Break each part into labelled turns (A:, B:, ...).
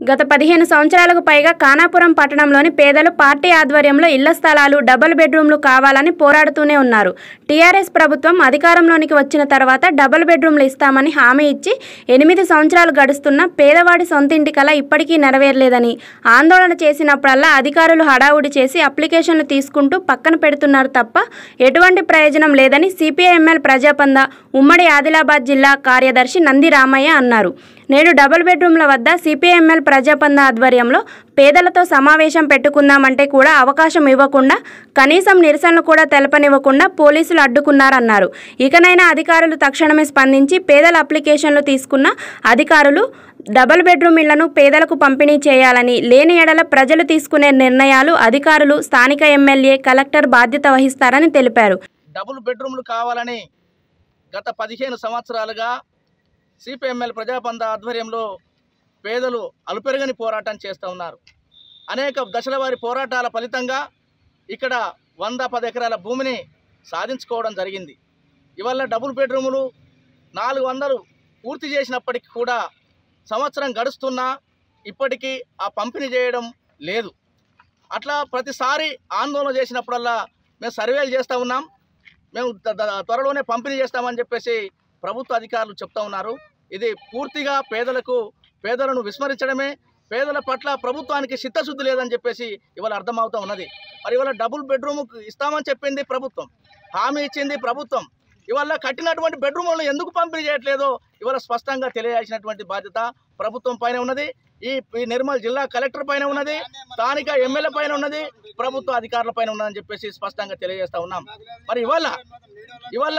A: గత పదిహేను సంవత్సరాలకు పైగా ఖానాపురం పట్టణంలోని పేదలు పార్టీ ఆధ్వర్యంలో ఇళ్ల స్థలాలు డబుల్ బెడ్రూమ్లు కావాలని పోరాడుతూనే ఉన్నారు టీఆర్ఎస్ ప్రభుత్వం అధికారంలోనికి వచ్చిన తర్వాత డబుల్ బెడ్రూమ్లు ఇస్తామని హామీ ఇచ్చి ఎనిమిది సంవత్సరాలు గడుస్తున్న పేదవాడి సొంతింటి కల ఇప్పటికీ నెరవేరలేదని ఆందోళన చేసినప్పుడల్లా అధికారులు హడావుడి చేసి అప్లికేషన్లు తీసుకుంటూ పక్కన పెడుతున్నారు తప్ప ఎటువంటి ప్రయోజనం లేదని సిపిఐఎంఎల్ ప్రజాపంద ఉమ్మడి ఆదిలాబాద్ జిల్లా కార్యదర్శి నంది రామయ్య అన్నారు నేడు డబుల్ బెడ్రూమ్ల వద్ద సిపిఎంఎల్ ప్రజాపంద ఆధ్వర్యంలో పేదలతో సమావేశం పెట్టుకుందామంటే కూడా అవకాశం ఇవ్వకుండా కనీసం నిరసనలు కూడా తెలపనివ్వకుండా పోలీసులు అడ్డుకున్నారన్నారు ఇకనైనా అధికారులు తక్షణమే స్పందించి పేదల అప్లికేషన్లు తీసుకున్న అధికారులు డబుల్ బెడ్రూమ్ ఇళ్లను పేదలకు పంపిణీ చేయాలని లేని ఎడల ప్రజలు తీసుకునే నిర్ణయాలు అధికారులు స్థానిక ఎమ్మెల్యే కలెక్టర్ బాధ్యత వహిస్తారని తెలిపారు
B: డబుల్ బెడ్రూమ్లు కావాలని గత పదిహేను సంవత్సరాలుగా సిపిఎంఎల్ ప్రజాబంధ ఆధ్వర్యంలో పేదలు అలుపెరగని పోరాటం చేస్తూ ఉన్నారు అనేక దశల వారి పోరాటాల ఫలితంగా ఇక్కడ వంద పది ఎకరాల భూమిని సాధించుకోవడం జరిగింది ఇవాళ డబుల్ బెడ్రూములు నాలుగు వందలు పూర్తి చేసినప్పటికీ కూడా సంవత్సరం గడుస్తున్నా ఇప్పటికీ ఆ పంపిణీ చేయడం లేదు అట్లా ప్రతిసారి ఆందోళన చేసినప్పుడల్లా మేము సర్వేలు చేస్తూ ఉన్నాం మేము త- త- త్వరలోనే పంపిణీ చేస్తామని చెప్పేసి ప్రభుత్వ అధికారులు చెప్తా ఉన్నారు ఇది పూర్తిగా పేదలకు పేదలను విస్మరించడమే పేదల పట్ల ప్రభుత్వానికి చిత్తశుద్ధి లేదని చెప్పేసి ఇవాళ అర్థమవుతా ఉన్నది మరి ఇవాళ డబుల్ బెడ్రూమ్ ఇస్తామని చెప్పింది ప్రభుత్వం హామీ ఇచ్చింది ప్రభుత్వం ఇవాళ కట్టినటువంటి బెడ్రూమ్లను ఎందుకు పంపిణీ చేయట్లేదో ఇవాళ స్పష్టంగా తెలియాల్సినటువంటి బాధ్యత ప్రభుత్వం పైన ఉన్నది ఈ ఈ నిర్మల్ జిల్లా కలెక్టర్ పైన ఉన్నది స్థానిక ఎమ్మెల్యే పైన ఉన్నది ప్రభుత్వ అధికారుల పైన ఉన్నదని చెప్పేసి స్పష్టంగా తెలియజేస్తా ఉన్నాం మరి ఇవాళ ఇవాళ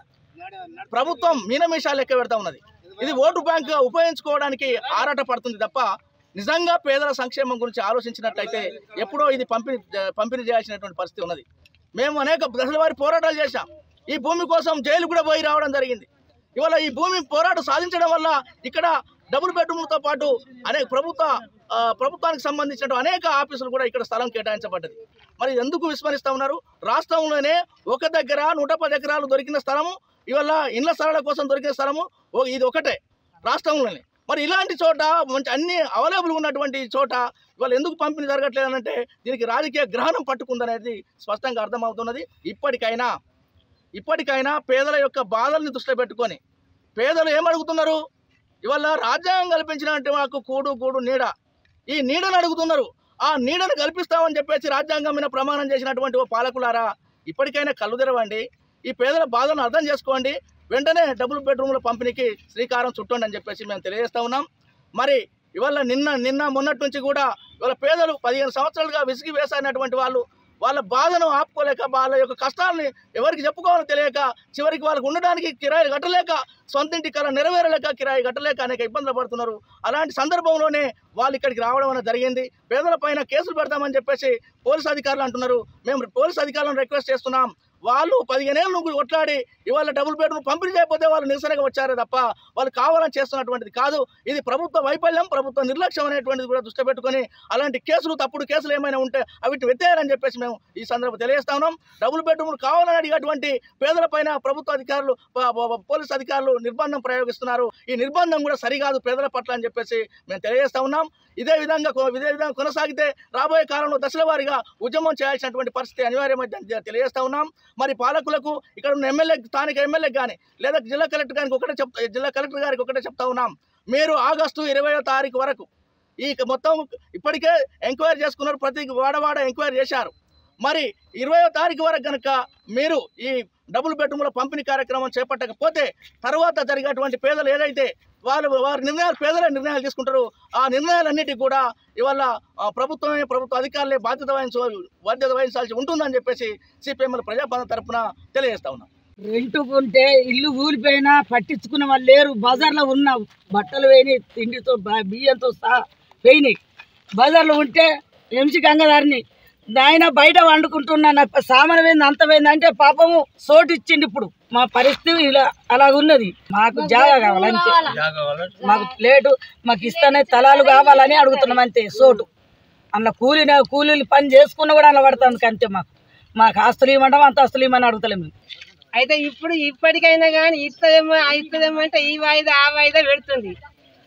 B: ప్రభుత్వం మీనమీషాలు లెక్క పెడతా ఉన్నది ఇది ఓటు బ్యాంకుగా ఉపయోగించుకోవడానికి ఆరాట పడుతుంది తప్ప నిజంగా పేదల సంక్షేమం గురించి ఆలోచించినట్లయితే ఎప్పుడో ఇది పంపిణీ పంపిణీ చేయాల్సినటువంటి పరిస్థితి ఉన్నది మేము అనేక దశల వారి పోరాటాలు చేశాం ఈ భూమి కోసం జైలు కూడా పోయి రావడం జరిగింది ఇవాళ ఈ భూమి పోరాటం సాధించడం వల్ల ఇక్కడ డబుల్ బెడ్రూమ్లతో పాటు అనేక ప్రభుత్వ ఆ, ప్రభుత్వానికి సంబంధించిన అనేక ఆఫీసులు కూడా ఇక్కడ స్థలం కేటాయించబడ్డది మరి ఎందుకు విస్మరిస్తా ఉన్నారు రాష్ట్రంలోనే ఒక దగ్గర నూట పది ఎకరాలు దొరికిన స్థలము ఇవాళ ఇండ్ల స్థలాల కోసం దొరికిన స్థలము ఓ- ఇది ఒకటే రాష్ట్రంలోనే మరి ఇలాంటి చోట మంచి అన్ని అవైలబుల్ ఉన్నటువంటి చోట ఇవాళ ఎందుకు పంపిణీ జరగట్లేదు అంటే దీనికి రాజకీయ గ్రహణం పట్టుకుందనేది స్పష్టంగా అర్థమవుతున్నది ఇప్పటికైనా ఇప్పటికైనా పేదల యొక్క బాధల్ని దృష్టిలో పెట్టుకొని పేదలు ఏమడుగుతున్నారు ఇవాళ రాజ్యాంగం కల్పించినటువంటి మాకు కూడు కూడు నీడ ఈ నీడను అడుగుతున్నారు ఆ నీడను కల్పిస్తామని చెప్పేసి రాజ్యాంగం మీద ప్రమాణం చేసినటువంటి ఓ పాలకులారా ఇప్పటికైనా కళ్ళు తెరవండి ఈ పేదల బాధలను అర్థం చేసుకోండి వెంటనే డబుల్ బెడ్రూమ్ల పంపిణీకి శ్రీకారం చుట్టండి అని చెప్పేసి మేము తెలియజేస్తా ఉన్నాం మరి ఇవాళ నిన్న నిన్న మొన్నటి నుంచి కూడా ఇవాళ పేదలు పదిహేను సంవత్సరాలుగా విసిగి వేసారినటువంటి వాళ్ళు వాళ్ళ బాధను ఆపుకోలేక వాళ్ళ యొక్క కష్టాలని ఎవరికి చెప్పుకోవాలో తెలియక చివరికి వాళ్ళకు ఉండడానికి కిరాయి కట్టలేక సొంత ఇంటి కల నెరవేరలేక కిరాయి కట్టలేక అనేక ఇబ్బందులు పడుతున్నారు అలాంటి సందర్భంలోనే వాళ్ళు ఇక్కడికి రావడం అనేది జరిగింది పేదల పైన కేసులు పెడతామని చెప్పేసి పోలీస్ అధికారులు అంటున్నారు మేము పోలీస్ అధికారులను రిక్వెస్ట్ చేస్తున్నాం వాళ్ళు పదిహేనేళ్ళ నుంచి కొట్లాడి ఇవాళ డబుల్ బెడ్రూమ్ పంపిణీ చేయకపోతే వాళ్ళు నిరసనగా వచ్చారే తప్ప వాళ్ళు కావాలని చేస్తున్నటువంటిది కాదు ఇది ప్రభుత్వ వైఫల్యం ప్రభుత్వ నిర్లక్ష్యం అనేటువంటిది కూడా దృష్టి పెట్టుకొని అలాంటి కేసులు తప్పుడు కేసులు ఏమైనా ఉంటే అవిటి వెత్తేయాలని చెప్పేసి మేము ఈ సందర్భం తెలియజేస్తా ఉన్నాం డబుల్ బెడ్రూమ్ కావాలని అడిగేటువంటి పేదల పైన ప్రభుత్వ అధికారులు ప- ప- పోలీస్ అధికారులు నిర్బంధం ప్రయోగిస్తున్నారు ఈ నిర్బంధం కూడా సరికాదు పేదల పట్ల అని చెప్పేసి మేము తెలియజేస్తా ఉన్నాం ఇదే విధంగా కొ- ఇదే విధంగా కొనసాగితే రాబోయే కాలంలో దశల వారీగా ఉద్యమం చేయాల్సినటువంటి పరిస్థితి అనివార్యమైందని తెలియజేస్తా ఉన్నాం మరి పాలకులకు ఇక్కడ ఉన్న ఎమ్మెల్యే స్థానిక ఎమ్మెల్యేకి కానీ లేదా జిల్లా కలెక్టర్ గారికి ఒకటే చెప్తా జిల్లా కలెక్టర్ గారికి ఒకటే చెప్తా ఉన్నాం మీరు ఆగస్టు ఇరవయో తారీఖు వరకు ఈ మొత్తం ఇప్పటికే ఎంక్వైరీ చేసుకున్నారు ప్రతి వాడవాడ ఎంక్వైరీ చేశారు మరి ఇరవయో తారీఖు వరకు కనుక మీరు ఈ డబుల్ బెడ్రూమ్ల పంపిణీ కార్యక్రమం చేపట్టకపోతే తర్వాత జరిగేటువంటి పేదలు ఏదైతే వాళ్ళు వారి నిర్ణయాలు పేదలే నిర్ణయాలు తీసుకుంటారు ఆ నిర్ణయాలన్నిటికీ కూడా ఇవాళ ఆ, ప్రభుత్వమే ప్రభుత్వ అధికారులే బాధ్యత వహించ బాధ్యత వహించాల్సి ఉంటుందని చెప్పేసి సిపిఎంఎల్ ప్రజాపాలన తరపున తెలియజేస్తా ఉన్నాం
C: రెంటుకుంటే ఇల్లు కూలిపోయినా పట్టించుకున్న వాళ్ళు లేరు బజార్లో ఉన్న బట్టలు వేయినాయి తిండితో బ- బియ్యంతో సహా వేయినాయి బజార్లో ఉంటే ఎంచి గంగదారిని నాయన బయట వండుకుంటున్నా నా సామాన్ పోయింది అంత పోయింది అంటే పాపము సోటు ఇచ్చిండు ఇప్పుడు మా పరిస్థితి ఇలా అలాగున్నది మాకు జాగా కావాలి అంతే మాకు ప్లేటు మాకు ఇస్తానే తలాలు కావాలని అడుగుతున్నాం అంతే సోటు అందులో కూలిన కూలీలు పని చేసుకున్న కూడా అలా పడుతుంది అంతే మాకు మాకు ఆస్తులు ఇవ్వడం అంత ఆస్తులు ఇవ్వమని అడుగుతలేము మేము.
D: అయితే ఇప్పుడు ఇప్పటికైనా కానీ ఇస్తుందేమో ఇస్తుందేమో అంటే ఈ వాయిదా ఆ వాయిదా పెడుతుంది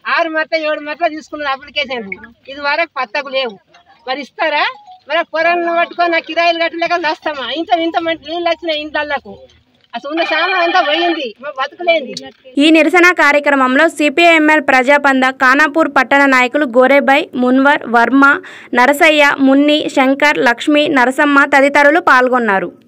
D: ఆరు మట్ల ఏడు మట్ల తీసుకున్నారు అప్లికేషన్ ఇది వరకు పత్తకు లేవు మరి ఇస్తారా మరి పొరను పట్టుకొని నాకు కిరాయిలు కట్టలేక వస్తామా ఇంత ఇంత మంచి నీళ్ళు వచ్చినాయి ఇంట్లకు అసలు ఉన్న సామాన్ అంతా పోయింది మరి బతుకులేంది
A: ఈ నిరసన కార్యక్రమంలో సిపిఐఎంఎల్ ప్రజాపంద ఖానాపూర్ పట్టణ నాయకులు గోరేబాయ్ మున్వర్ వర్మ నరసయ్య మున్ని శంకర్ లక్ష్మి నరసమ్మ తదితరులు పాల్గొన్నారు